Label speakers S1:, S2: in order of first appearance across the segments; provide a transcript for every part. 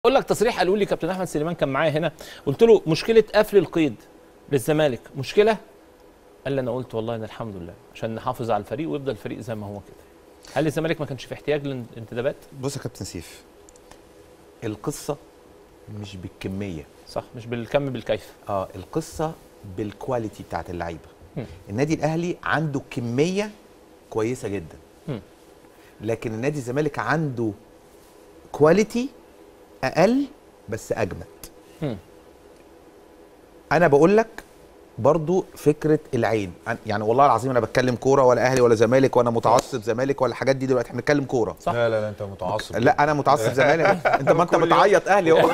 S1: اقول لك تصريح قالوا لي كابتن احمد سليمان كان معايا هنا قلت له مشكله قفل القيد للزمالك مشكله قال لي انا قلت والله ان الحمد لله عشان نحافظ على الفريق ويفضل الفريق زي ما هو كده هل الزمالك ما كانش في احتياج للانتدابات
S2: بص يا كابتن سيف القصه مش بالكميه
S1: صح مش بالكم بالكيف
S2: اه القصه بالكواليتي بتاعت اللعيبه
S1: مم.
S2: النادي الاهلي عنده كميه كويسه جدا
S1: مم.
S2: لكن النادي الزمالك عنده كواليتي اقل بس اجمد
S1: مم.
S2: انا بقول لك برضو فكره العين أنا- يعني والله العظيم انا بتكلم كوره ولا اهلي ولا زمالك وانا متعصب زمالك ولا الحاجات دي دلوقتي احنا بنتكلم كوره
S1: صح.
S3: لا لا لا انت متعصب
S2: لا انا متعصب زمالك انت ما انت
S3: كل يوم.
S2: بتعيط اهلي اهو
S3: كل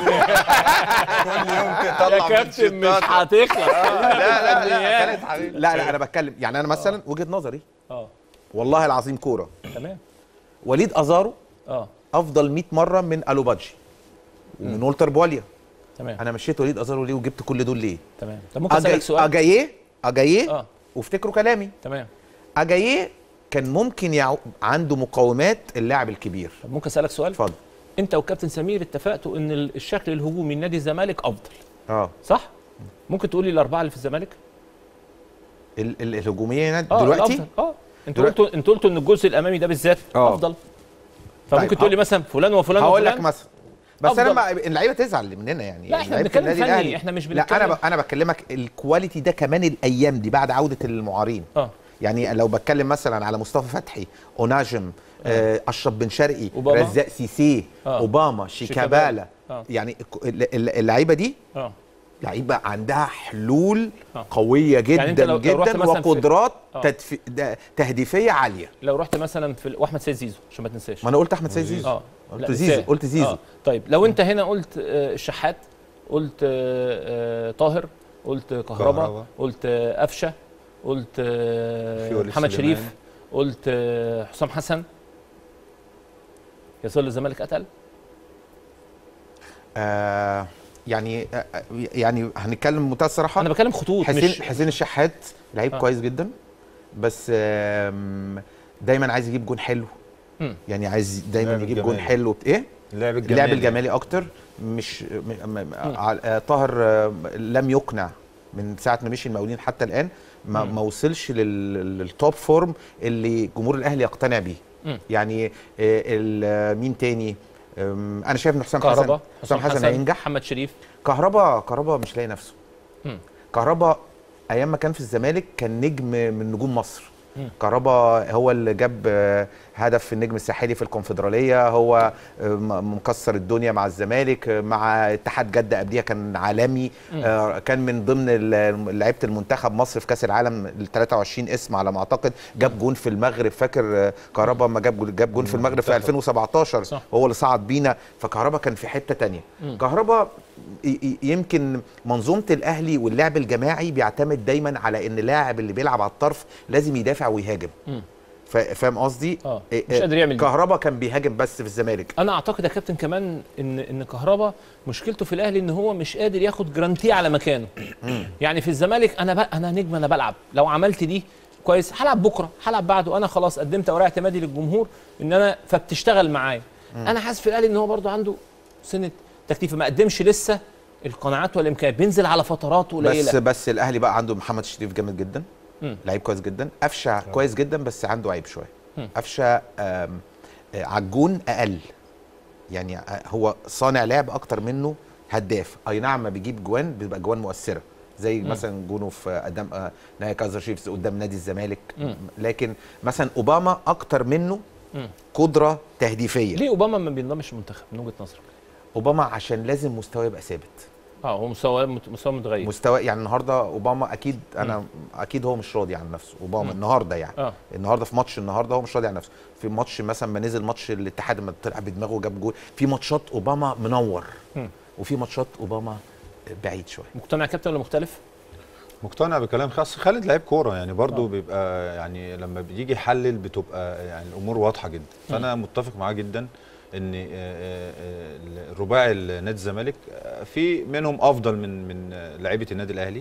S3: يوم تطلع
S1: يا كابتن مش هتخلص
S2: لا لا لا لا لا انا بتكلم يعني انا مثلا وجهه نظري
S1: اه
S2: والله العظيم كوره
S1: تمام
S2: وليد ازارو
S1: اه
S2: افضل 100 مره من الوبادجي ومن ولتر بواليا
S1: تمام
S2: انا مشيت وليد ازارو ليه وجبت كل دول ليه
S1: تمام طب ممكن اسالك
S2: أجاي-
S1: سؤال
S2: اجاييه اجاييه
S1: اه
S2: وافتكروا كلامي
S1: تمام
S2: اجاييه كان ممكن يعو... عنده مقومات اللاعب الكبير
S1: طب ممكن اسالك سؤال
S2: اتفضل
S1: انت وكابتن سمير اتفقتوا ان ال- الشكل الهجومي لنادي الزمالك افضل
S2: اه
S1: صح ممكن تقول لي الاربعه اللي في الزمالك
S2: ال... ال... الهجوميه
S1: اه
S2: دلوقتي
S1: الأفضل. اه انتوا
S2: دلوقتي-
S1: قلتوا انتوا قلتوا ان الجزء الامامي ده بالذات
S2: آه.
S1: افضل فممكن
S2: طيب،
S1: تقول لي
S2: هق-
S1: مثلا فلان وفلان
S2: هقول
S1: وفلان
S2: لك مثلا بس
S1: أفضل.
S2: انا ما... اللعيبه تزعل مننا يعني
S1: لا، إحنا
S2: لعيبة
S1: بنتكلم
S2: النادي
S1: فني،
S2: الأهلي.
S1: إحنا مش
S2: لا انا
S1: بنتكلم-
S2: ب... انا بكلمك الكواليتي ده كمان الايام دي بعد عوده المعارين
S1: اه
S2: يعني لو بتكلم مثلا على مصطفى فتحي اوناجم آه، اشرف بن شرقي
S1: أوباما.
S2: رزاق سيسي
S1: آه.
S2: اوباما
S1: شيكابالا.
S2: شيكابالا
S1: آه.
S2: يعني الك- ال- ال- اللعيبه دي
S1: اه
S2: لعيبه عندها حلول
S1: آه.
S2: قويه جدا
S1: يعني أنت لو- لو رحت
S2: جدا
S1: مثلاً في-
S2: وقدرات
S1: آه.
S2: تدف... ده- تهديفيه عاليه
S1: لو رحت مثلا في ال- واحمد سيد زيزو عشان ما تنساش
S2: ما انا قلت احمد سيد زيزو
S1: اه
S2: قلت
S1: لا،
S2: زيزو
S1: إزاي؟
S2: قلت زيزو
S1: آه. طيب لو انت هنا قلت آه، الشحات قلت آه، آه، طاهر قلت كهربا
S3: كهربا.
S1: قلت آه، قفشه قلت آه،
S3: فيولي
S1: محمد
S3: سليمان.
S1: شريف قلت آه، حسام حسن يظل الزمالك اتقل
S2: آه يعني آه يعني هنتكلم بمنتهى الصراحه
S1: انا بكلم خطوط
S2: حسين
S1: مش
S2: حسين الشحات لعيب
S1: آه.
S2: كويس جدا بس آم، دايما عايز يجيب جون حلو
S1: مم.
S2: يعني عايز دايما
S3: اللعب
S2: يجيب جون
S3: الجمالي.
S2: حلو بت- ايه
S3: اللعب الجمالي
S2: اللعب الجمالي اكتر مش م... م... م... ع- آه، طاهر آه، لم يقنع من ساعه ما مشي المقاولين حتى الان ما,
S1: مم.
S2: ما وصلش لل... للتوب فورم اللي جمهور الاهلي يقتنع بيه
S1: مم.
S2: يعني آه، ال- آه، مين تاني آم، انا شايف ان حسام حسن
S1: كهربا
S2: حسام حسن هينجح
S1: محمد شريف
S2: كهربا كهربا مش لاقي نفسه
S1: مم.
S2: كهربا ايام ما كان في الزمالك كان نجم من نجوم مصر
S1: مم.
S2: كهربا هو اللي جاب آه، هدف في النجم الساحلي في الكونفدراليه هو آه، م- مكسر الدنيا مع الزمالك آه، مع اتحاد جده قبليها كان عالمي
S1: مم.
S2: آه، كان من ضمن ال- لعيبه المنتخب مصر في كاس العالم ال 23 اسم على ما اعتقد جاب جون في المغرب فاكر آه، كهربا ما جاب جول- جاب جون في المغرب في
S3: منتخب.
S2: 2017
S1: صح.
S2: هو اللي صعد بينا فكهربا كان في حته تانية
S1: مم.
S2: كهربا ي- ي- يمكن منظومه الاهلي واللعب الجماعي بيعتمد دايما على ان اللاعب اللي بيلعب على الطرف لازم يدافع ويهاجم
S1: مم.
S2: فا- فاهم قصدي
S1: اه
S2: إيه-
S1: مش قادر يعمل دي.
S2: كهربا كان بيهاجم بس في الزمالك
S1: انا اعتقد يا كابتن كمان ان ان كهربا مشكلته في الاهلي ان هو مش قادر ياخد جرانتي على مكانه يعني في الزمالك انا بقى انا نجم انا بلعب لو عملت دي كويس هلعب بكره هلعب بعده انا خلاص قدمت اوراق اعتمادي للجمهور ان انا فبتشتغل معايا انا حاسس في الاهلي ان هو برضو عنده سنه تكتيف ما قدمش لسه القناعات والامكانيات بينزل على فترات قليله
S2: بس بس الاهلي بقى عنده محمد شريف جامد جدا
S1: مم.
S2: لعيب كويس جدا قفشه كويس جدا بس عنده عيب شويه
S1: مم.
S2: قفشه آم، آه، عجون اقل يعني آه، هو صانع لعب اكتر منه هداف اي نعم ما بيجيب جوان بيبقى جوان مؤثره زي
S1: مم.
S2: مثلا جونه في قدام آه، نهائي كايزر شيفز قدام نادي الزمالك
S1: مم.
S2: لكن مثلا اوباما اكتر منه
S1: مم.
S2: قدره تهديفيه
S1: ليه اوباما ما بينضمش المنتخب من وجهه نظرك
S2: اوباما عشان لازم مستواه يبقى ثابت
S1: اه هو مستوى مستوى متغير
S2: مستوى يعني النهارده اوباما اكيد انا اكيد هو مش راضي عن نفسه اوباما
S1: مم.
S2: النهارده يعني
S1: اه
S2: النهارده في ماتش النهارده هو مش راضي عن نفسه في ماتش مثلا ما نزل ماتش الاتحاد لما طلع بدماغه وجاب جول في ماتشات اوباما منور
S1: مم.
S2: وفي ماتشات اوباما بعيد شويه
S1: مقتنع يا كابتن ولا مختلف؟
S3: مقتنع بكلام خاص خالد لعيب كوره يعني برضو
S1: آه.
S3: بيبقى يعني لما بيجي يحلل بتبقى يعني الامور واضحه جدا فانا متفق معاه جدا ان آه، آه، آه، الرباعي نادي الزمالك آه، في منهم افضل من من آه، لعيبه النادي الاهلي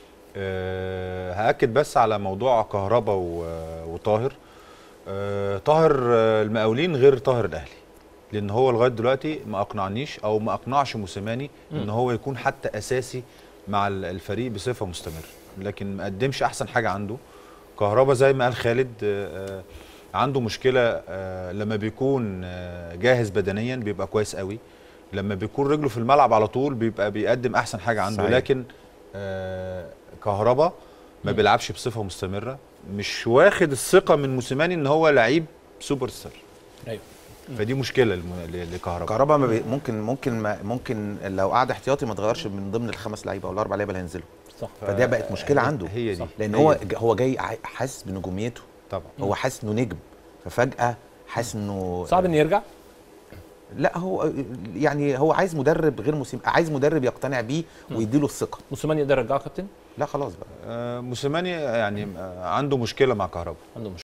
S3: آه، هاكد بس على موضوع كهربا و- وطاهر آه، طاهر آه، المقاولين غير طاهر الاهلي لان هو لغايه دلوقتي ما اقنعنيش او ما اقنعش موسيماني ان هو يكون حتى اساسي مع ال- الفريق بصفه مستمره لكن ما قدمش احسن حاجه عنده كهربا زي ما قال خالد آه، آه، عنده مشكله آه، لما بيكون آه، جاهز بدنيا بيبقى كويس قوي لما بيكون رجله في الملعب على طول بيبقى بيقدم احسن حاجه عنده
S2: صحيح.
S3: لكن آه، كهربا ما بيلعبش بصفه مستمره مش واخد الثقه من موسيماني ان هو لعيب سوبر ستار
S1: ايوه
S3: فدي مشكله لم- ل- لكهربا
S2: كهربا ما بي ممكن ممكن ما ممكن لو قعد احتياطي ما تغيرش من ضمن الخمس لعيبه او الاربع لعيبه اللي هينزلوا
S1: صح
S2: فده بقت مشكله
S3: هي-
S2: عنده
S3: هي دي
S2: لان
S3: هي
S2: هو
S3: دي.
S2: هو جاي ع- حاسس بنجوميته
S3: طبعا
S2: هو حاسس انه نجم ففجاه حاسس انه
S1: صعب انه يرجع
S2: لا هو يعني هو عايز مدرب غير مسيب عايز مدرب يقتنع بيه ويديله الثقه
S1: موسيماني يقدر يرجعه كابتن
S2: لا خلاص بقى
S3: آه، موسيماني يعني آه، عنده مشكله مع كهربا
S1: عنده مشكله